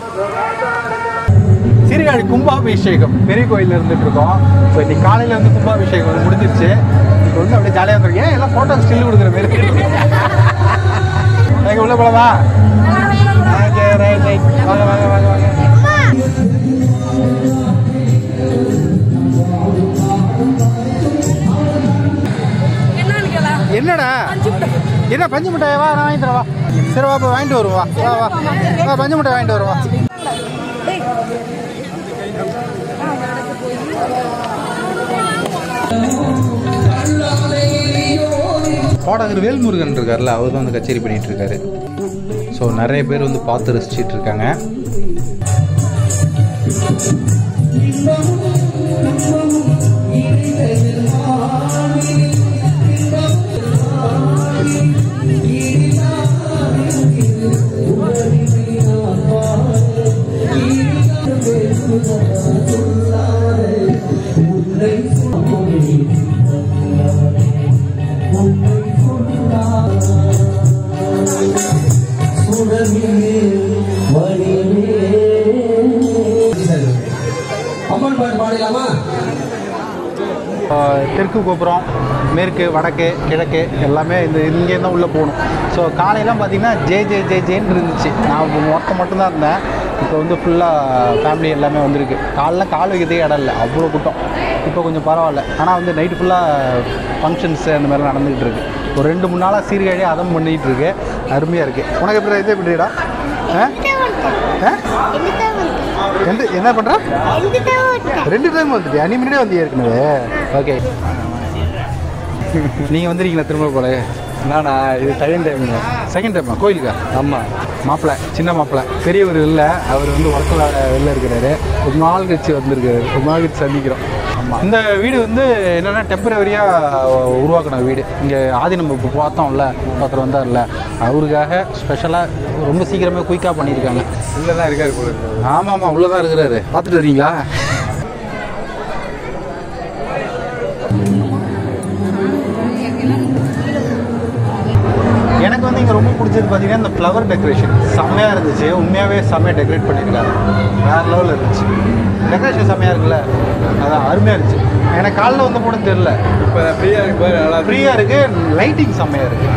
சீர்காழி கும்பாபிஷேகம் பெரிய கோயில்ல இருந்துட்டு இருக்கோம் ஸோ இன்னைக்கு காலையில வந்து கும்பாபிஷேகம் வந்து முடிஞ்சிருச்சு இப்போ வந்து அப்படியே ஜாலியாக வந்துருக்கேன் ஏன் எல்லாம் ஃபோட்டோ ஸ்டில் கொடுக்குற மாதிரி எங்க உள்ள போலவா ஓகே ரைட் ரைட் வாங்க வாங்க வாங்க வாங்க என்னன்னு கேளா என்னடா என்ன பஞ்சு மிட்டாய் வா நான் வாங்கி தரேன் வா சரி வா போய் வாங்கிட்டு வருவா வா வா வா பஞ்சு மிட்டாய் வாங்கிட்டு வருவா பாடகர் வேல்முருகன் இருக்கார்ல அவர் தான் வந்து கச்சேரி பண்ணிட்டு இருக்காரு ஸோ நிறைய பேர் வந்து பார்த்து ரசிச்சிட்டு இருக்காங்க அம்மன் பாட்டு பாடலாமா ஆஹ் தெற்கு கோபுரம் மேற்கு வடக்கு கிழக்கு எல்லாமே இந்த இங்கே தான் உள்ளே போகணும் ஸோ காலையெல்லாம் பார்த்தீங்கன்னா ஜே ஜே ஜே ஜேன்னு இருந்துச்சு நான் இப்போ மொத்தம் மட்டும்தான் இருந்தேன் இப்போ வந்து ஃபுல்லாக ஃபேமிலி எல்லாமே வந்திருக்கு காலைல கால் வைக்கிறதே இடம் இல்லை அவ்வளோ கூட்டம் இப்போ கொஞ்சம் பரவாயில்ல ஆனால் வந்து நைட்டு ஃபுல்லாக ஃபங்க்ஷன்ஸ் அந்த மாதிரிலாம் நடந்துகிட்டு இருக்கு ஒரு ரெண்டு மூணு நாளாக சீர்காழி அதம் பண்ணிகிட்டு இருக்கு அருமையாக இருக்குது உனக்கு எப்படி இது எப்படிடா ஆ ஆ எந்த என்ன பண்ணுற ரெண்டு டைம் வந்துட்டியா நீ முன்னாடியே வந்தியா ஏற்கனவே ஓகே நீங்கள் வந்திருக்கீங்களா திரும்ப போல நானா இது செகண்ட் டைம் செகண்ட் டைமா கோயிலுக்கா ஆமாம் மாப்பிள்ளை சின்ன மாப்பிள்ளை பெரியவர் இல்லை அவர் வந்து ஒர்க்கில் வெளில இருக்கிறாரு ரொம்ப நாள் கழிச்சு வந்திருக்காரு ரொம்ப நாள் கழிச்சு சந்திக்கிறோம் ஆமாம் இந்த வீடு வந்து என்னென்னா டெம்பரவரியாக உருவாக்கின வீடு இங்கே ஆதி நம்ம இப்போ பார்த்தோம்ல ஒருத்தர் வந்தார்ல அவருக்காக ஸ்பெஷலாக ரொம்ப சீக்கிரமே குயிக்காக பண்ணியிருக்காங்க உள்ளே தான் இருக்காரு போல இருக்கு. ஆமாம் ஆமாம் உள்ளே தான் இருக்கிறாரு பார்த்துட்டு வரீங்களா எனக்கு வந்து இங்கே ரொம்ப பிடிச்சது பார்த்தீங்கன்னா இந்த ஃப்ளவர் டெக்கரேஷன் செம்மையாக இருந்துச்சு உண்மையாகவே செம்மையாக டெக்கரேட் பண்ணியிருக்காரு வேறு லெவலில் இருந்துச்சு டெக்கரேஷன் செம்மையாக இருக்குல்ல அதான் அருமையாக இருந்துச்சு எனக்கு காலைல வந்து கூட தெரில இப்போ ஃப்ரீயாக இருக்கு பாரு நல்லா ஃப்ரீயாக இருக்குது லைட்டிங் செம்மையாக இருக்குது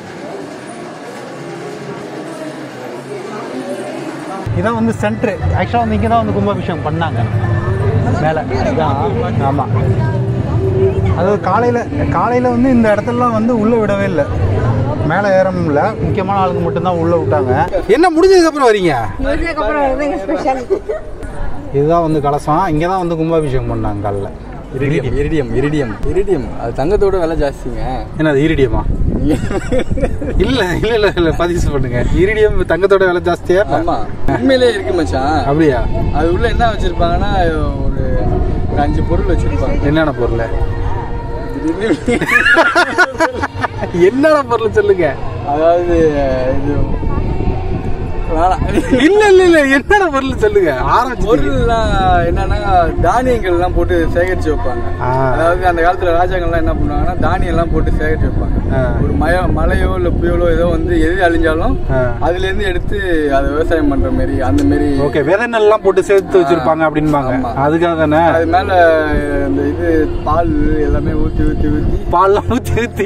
இதான் வந்து சென்ட்ரு ஆக்சுவலாக வந்து இங்கே தான் வந்து கும்பாபிஷேகம் பண்ணாங்க மேலே இதான் ஆமாம் அதாவது காலையில் காலையில் வந்து இந்த இடத்துலலாம் வந்து உள்ளே விடவே இல்லை மேலே ஏறவும் இல்லை முக்கியமான ஆளுங்க மட்டும்தான் உள்ளே விட்டாங்க என்ன முடிஞ்சதுக்கப்புறம் வரீங்க இதுதான் வந்து கலசம் இங்கே தான் வந்து கும்பாபிஷேகம் பண்ணாங்க காலைல இரிடியம் இரிடியம் இரிடியம் இரிடியம் அது தங்கத்தோட விலை ஜாஸ்திங்க என்னது ஈரிடியமா இல்லை இல்லை இல்லை இல்லை பதிவு பண்ணுங்க ஈரிடியம் தங்கத்தோட விலை ஜாஸ்தியா ஆமா உண்மையிலே இருக்கு மச்சான் அப்படியா அது உள்ள என்ன வச்சிருப்பாங்கன்னா ஒரு ஒரு அஞ்சு பொருள் வச்சிருப்பாங்க என்னென்ன பொருள் என்னென்ன பொருள் சொல்லுங்க அதாவது இது வேணாம் இல்ல இல்ல இல்ல என்னென்ன பொருள் சொல்லுங்க ஆரம்பிச்சு பொருள்லாம் என்னன்னா தானியங்கள் எல்லாம் போட்டு சேகரிச்சு வைப்பாங்க ஆ. அதாவது அந்த காலத்துல ராஜாக்கள்லாம் என்ன பண்ணுவாங்கன்னா தானியம் எல்லாம் போட்டு சேகரிச்சு வைப்பாங்க ஆ. ஒரு மய மழையோ இல்ல புயலோ ஏதோ வந்து எது அழிஞ்சாலும் ஆ. அதுல இருந்து எடுத்து அதை விவசாயம் பண்ற மாதிரி அந்த மாதிரி ஓகே விதை நெல்லாம் போட்டு சேர்த்து வச்சிருப்பாங்க அப்படின்பாங்க ஆமா. அதுக்காக தானே அது மேல இந்த இது பால் எல்லாமே ஊத்தி ஊத்தி ஊத்தி பால்லாம் ஊத்தி ஊத்தி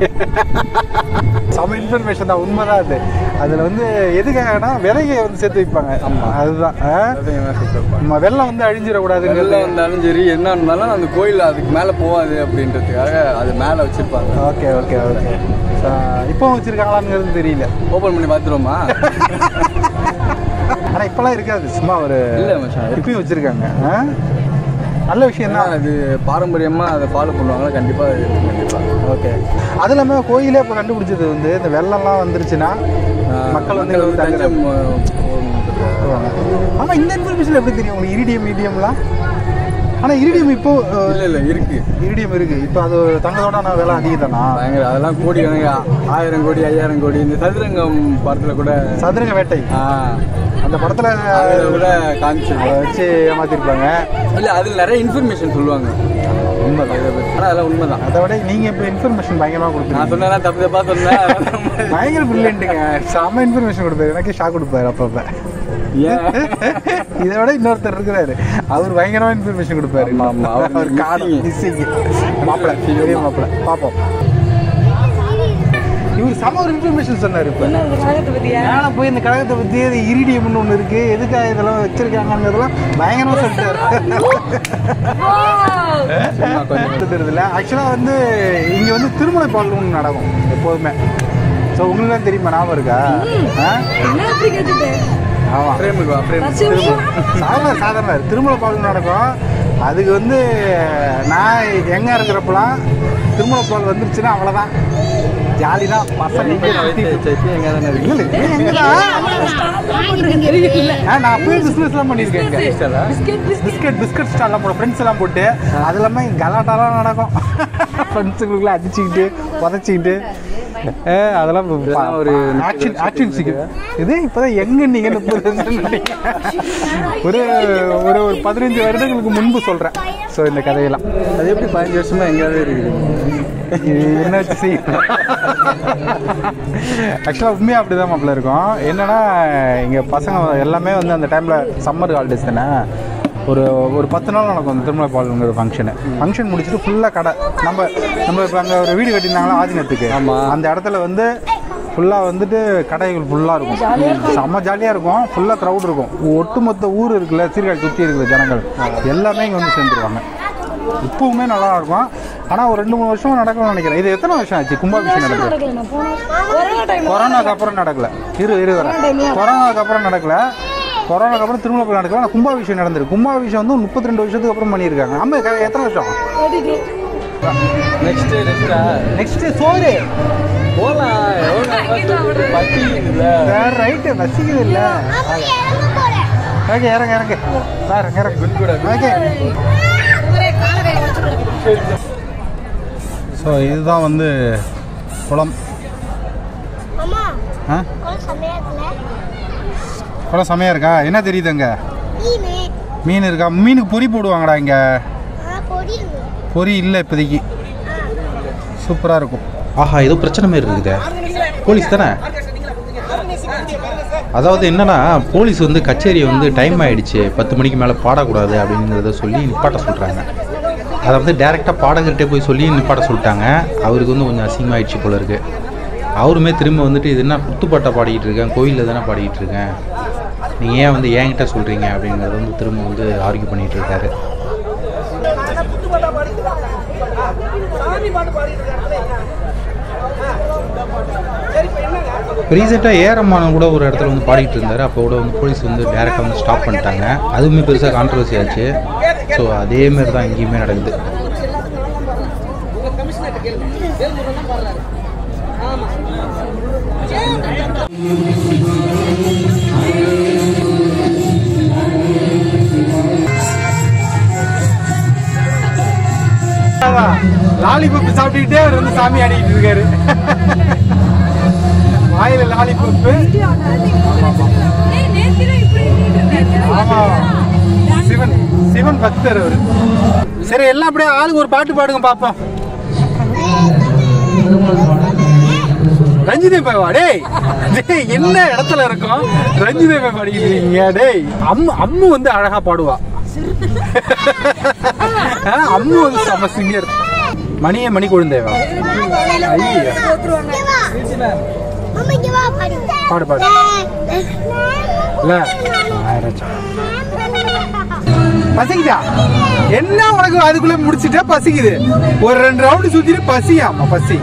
செம இன்ஃபர்மேஷன் தான் உண்மைதான் அது அதுல வந்து எதுக்காகனா விதையை வந்து சேர்த்து வைப்பாங்க ஆமா அதுதான் ஆ? விவசாயம் சுத்தி வைப்பாங்க. நம்ம வெள்ளம் வந்து அழிஞ்சிடக்கூடாதுங்கிறது வெள்ளம் வந்தாலும் சரி என்ன இருந்தாலும் அந்த கோயில் அதுக்கு மேல போகாது அப்படின்றதுக்காக அது மேல வச்சிருப்பாங்க ஓகே ஓகே ஓகே இப்போ வச்சிருக்காங்களாங்கிறது தெரியல ஓபன் பண்ணி பாத்துருவோமா ஆனா இப்பெல்லாம் இருக்காது சும்மா ஒரு இல்ல மச்சான் இப்பயும் வச்சிருக்காங்க ஆ? நல்ல விஷயம் ஏன்னா தான் அது பாரம்பரியமா அதை ஃபாலோ பண்ணுவாங்களா கண்டிப்பா அது இருக்கும், கண்டிப்பா ஓகே அது இல்லாமல் கோயிலே இப்போ கண்டுபிடிச்சது வந்து இந்த வெள்ளம்லாம் வந்துருச்சுன்னா ஆஹ் மக்கள் வந்து மக்கள் தங்குற- தஞ்சம் போகணுன்றதுக்காக. ஆமா இந்த இன்ஃபர்மேஷன் எப்படி தெரியும் உங்களுக்கு இரிடியம் மீடியம்லாம் ஆனா இரிடியம் இப்போ அஹ், இல்ல இல்ல இருக்கு இரிடியம் இருக்கு இப்போ அது தங்கத்தோட நான் விலை அதிகம் தானா பயங்கர அதெல்லாம் கோடி கணக்கு ஆயிரம் கோடி ஐயாயிரம் கோடி இந்த சதுரங்கம் படத்துல கூட சதுரங்க வேட்டை ஆஹ் அந்த படத்துல அதுல கூட காமிச்சு அதை வச்சு ஏமாத்திருப்பாங்க இல்ல அதுல நிறைய இன்ஃபர்மேஷன் சொல்லுவாங்க உண்மைதான் இதை பத்தி. ஆனா அதெல்லாம் உண்மைதான் அதை விட நீங்க இப்போ இன்ஃபர்மேஷன் பயங்கரமா நான் கொடுப்பீங்க சொன்னேன் தப்பு தப்பா சொன்னேன் பயங்கர பிரில்லியன்ட்டுங்க செம்ம இன்ஃபர்மேஷன் கொடுப்பாரு எனக்கே ஷாக் கொடுப்பாரு அப்பப்ப இதை விட இன்னொருத்தர் இருக்கிறாரு அவர் பயங்கரமா இன்ஃபர்மேஷன் கொடுப்பாரு ஆமா, ஆமா. அவர் அவர் காடு missing. மிஸ்ஸிங் மாப்பிள்ள பெரிய மாப்பிள்ள பார்ப்போம் இவர் சம ஒரு இன்ஃபர்மேஷன் சொன்னார் இப்போ மேலே போய் இந்த கழகத்தை பற்றி அது இரிடியம்னு ஒன்று இருக்கு எதுக்காக இதெல்லாம் வச்சிருக்காங்கன்றதெல்லாம் பயங்கரமாக சொல்லிட்டாரு தெரியல ஆக்சுவலாக வந்து இங்கே வந்து திருமலை பால் ஒன்று நடக்கும் எப்போதுமே ஸோ உங்களுக்கு தெரியுமா ஞாபகம் இருக்கா ஆ ஆமாம் பிரேமுக்கு வா பிரேம் சாதாரண சாதாரண திருமலை பால் நடக்கும் அதுக்கு வந்து நான் எங்க இருக்கிறப்பலாம் திருமலை பால் வந்துருச்சுன்னா அவ்வளோதான் ஜாலி தான் பசங்க இங்கே சுத்திட்டு- எங்க தானே இருக்கு இல்ல, இல்ல, நீ எங்கதான்? ஆ, நான் அப்பவே பிஸ்னஸ்லாம் பண்ணியிருக்கேன் இங்க. பிஸ்கட் பிஸ்கட் ஸ்டால்லாம் போட ஃப்ரெண்ட்ஸ் எல்லாம் போட்டு அது இல்லாமல் இங்கே கலாட்டாலாம் நடக்கும் ஃப்ரெண்ட்ஸுங்களுக்குள்ள அடிச்சுக்கிட்டு உதச்சிக்கிட்டு ஏ, அதெல்லாம் இதெல்லாம் ஒரு ஆக்ஷன் ஆக்ஷன் சீக்கிரம் இது இப்போதான் எங்க நீங்க ஒரு ஒரு ஒரு பதினஞ்சு வருடங்களுக்கு முன்பு சொல்றேன் ஸோ இந்த கதையெல்லாம் அது எப்படி பதினஞ்சு வருஷமா எங்கேயாவது இருக்குது இது என்ன வச்சு செய்யும் ஆக்சுவலாக உண்மையாக அப்படி தான் மாப்பிள்ள இருக்கும் என்னன்னா இங்கே பசங்க எல்லாமே வந்து அந்த டைமில் சம்மர் ஹாலிடேஸ் தானே ஒரு ஒரு பத்து நாள் நடக்கும் அந்த திருமலை பாலுங்கிற ஃபங்க்ஷனு ஃபங்க்ஷன் முடிச்சுட்டு ஃபுல்லாக கடை நம்ம நம்ம இப்போ அங்கே ஒரு வீடு கட்டியிருந்தாங்களா ஆதினத்துக்கு ஆமா. அந்த இடத்துல வந்து ஃபுல்லாக வந்துட்டு கடைகள் ஃபுல்லாக இருக்கும் செம்ம ஜாலியாக இருக்கும் ஃபுல்லாக க்ரௌட் இருக்கும் ஒட்டுமொத்த ஊர் இருக்குல்ல சீர்காழி சுற்றி இருக்கிற ஜனங்கள் எல்லாமே இங்கே வந்து சேர்ந்துருவாங்க இப்பவுமே நல்லா இருக்கும் ஆனால் ஒரு ரெண்டு மூணு வருஷம் நடக்கும்னு நினைக்கிறேன் இது எத்தனை வருஷம் ஆச்சு கும்பாபிஷேகம் நடக்குது கொரோனாக்கு அப்புறம் நடக்கல இரு இரு வரேன் கொரோனாக்கு அப்புறம் நடக்கல கொரோனாக்கு அப்புறம் திருமணம் நடக்கல ஆனால் கும்பாபிஷேகம் நடந்திருக்கு கும்பாபிஷேகம் வந்து முப்பத்தி ரெண்டு வருஷத்துக்கு அப்புறம் பண்ணியிருக்காங்க ஆமா க- எத்தனை வருஷம் நெக்ஸ்ட் நெக்ஸ்டா நெக்ஸ்ட் சோறு போலாம் எவ்வளோ நேரம் பத்தி இல்லை வேற ரைட்டு வசிக்குது இல்ல ஓகே இறங்க இறங்க சார் இறங்க கூட ஓகே ஸோ இதுதான் வந்து குளம் அம்மா ஆ குளம் செம்மையா இருக்குல்ல குளம் செமையாக இருக்கா என்ன தெரியுதுங்க மீனு மீன் இருக்கா மீனுக்கு பொறி போடுவாங்கடா இங்கே ஆ பொடி இருக்கு பொறி இல்லை இப்போதைக்கு சூப்பராக இருக்கும் ஆஹா ஏதோ பிரச்சனை மாதிரி இருக்குதே போலீஸ் தானே அதாவது என்னன்னா போலீஸ் வந்து கச்சேரி வந்து டைம் ஆயிடுச்சு பத்து மணிக்கு மேலே பாடக்கூடாது அப்படிங்கிறத சொல்லி நிப்பாட்ட சொல்கிறாங்க அதை வந்து டேரெக்டாக பாடகர்கிட்ட போய் சொல்லி நிப்பாட்ட சொல்லிட்டாங்க அவருக்கு வந்து கொஞ்சம் அசிங்கமாயிடுச்சு போல இருக்கு அவருமே திரும்ப வந்துட்டு இது என்ன குத்துப்பாட்டை பாடிக்கிட்டு இருக்கேன் கோயிலில் தானே பாடிக்கிட்டு இருக்கேன் நீங்கள் ஏன் வந்து என்கிட்ட சொல்கிறீங்க அப்படிங்கிறத வந்து திரும்ப வந்து ஆர்கியூ பண்ணிகிட்டு இருக்காரு ரீசெண்டாக ஏரம்மானம் கூட ஒரு இடத்துல வந்து பாடிட்டு இருந்தார் அப்போ கூட வந்து போலீஸ் வந்து டேரெக்டாக வந்து ஸ்டாப் பண்ணிட்டாங்க அதுவுமே பெருசாக கான்ட்ரவர்சி ஆச்சு ஸோ அதே மாதிரி தான் இங்கேயுமே நடக்குது லாலிபப் சாப்பிட்டுக்கிட்டே அவர் வந்து சாமி ஆடிக்கிட்டு இருக்காரு வாயில லாலிபப்பு ஆமா சிவன் சிவன் பக்தர் அவரு சரி எல்லாம் அப்படியே ஆளுக்கு ஒரு பாட்டு பாடுங்க பாப்போம் ரஞ்சிதே பாவா டேய் டேய் என்ன இடத்துல இருக்கோம் ரஞ்சிதே பாய் பாடிக்கிட்டு இருக்கீங்க டேய் அம்மு அம்மு வந்து அழகா பாடுவா ஆ, அம்மு வந்து செம சிங்கர் மணியே மணி குழந்தைவா ஐயோ அம்மா இங்க வா பாடு பாடு பாடு இல்ல ஆயிரச்சா பசிக்குதா என்ன உனக்கு அதுக்குள்ள முடிச்சிட்டா பசிக்குது ஒரு ரெண்டு ரவுண்டு சுத்திட்டு பசியாமா பசி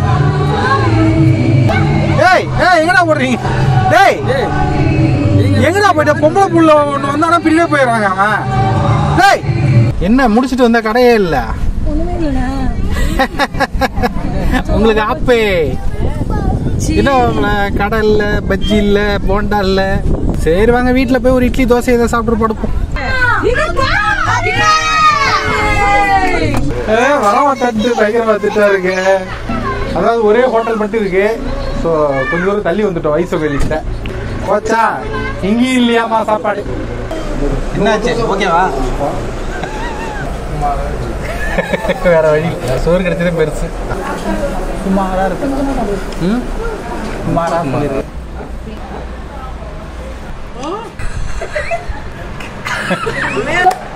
ஏய் ஏய் எங்கடா போடுறீங்க டேய் எங்கடா போயிட்ட பொம்பளை புள்ள ஒன்று வந்தானா பிள்ளை போயிடுறாங்க அவன் டேய் என்ன முடிச்சிட்டு வந்த கடையே இல்ல உங்களுக்கு ஆப்பே என்ன வாங்கல கடை இல்ல பஜ்ஜி இல்ல போண்டா இல்ல சரி வாங்க வீட்டுல போய் ஒரு இட்லி தோசை இதை சாப்பிட்டு படுப்போம் வரவா தட்டு பயங்கரமா திட்டா இருக்கு அதாவது ஒரே ஹோட்டல் மட்டும் இருக்கு ஸோ கொஞ்ச தூரம் தள்ளி வந்துட்டோம் வயசு வெளிக்கிட்ட போச்சா இங்கேயும் இல்லையாமா சாப்பாடு என்னாச்சு ஓகேவா வேற வழி இல்ல. சோறு கிடைச்சதே பெருசு சுமாரா இருக்கு ம் சுமாரா சொல்லிருக்கு போகிறேன்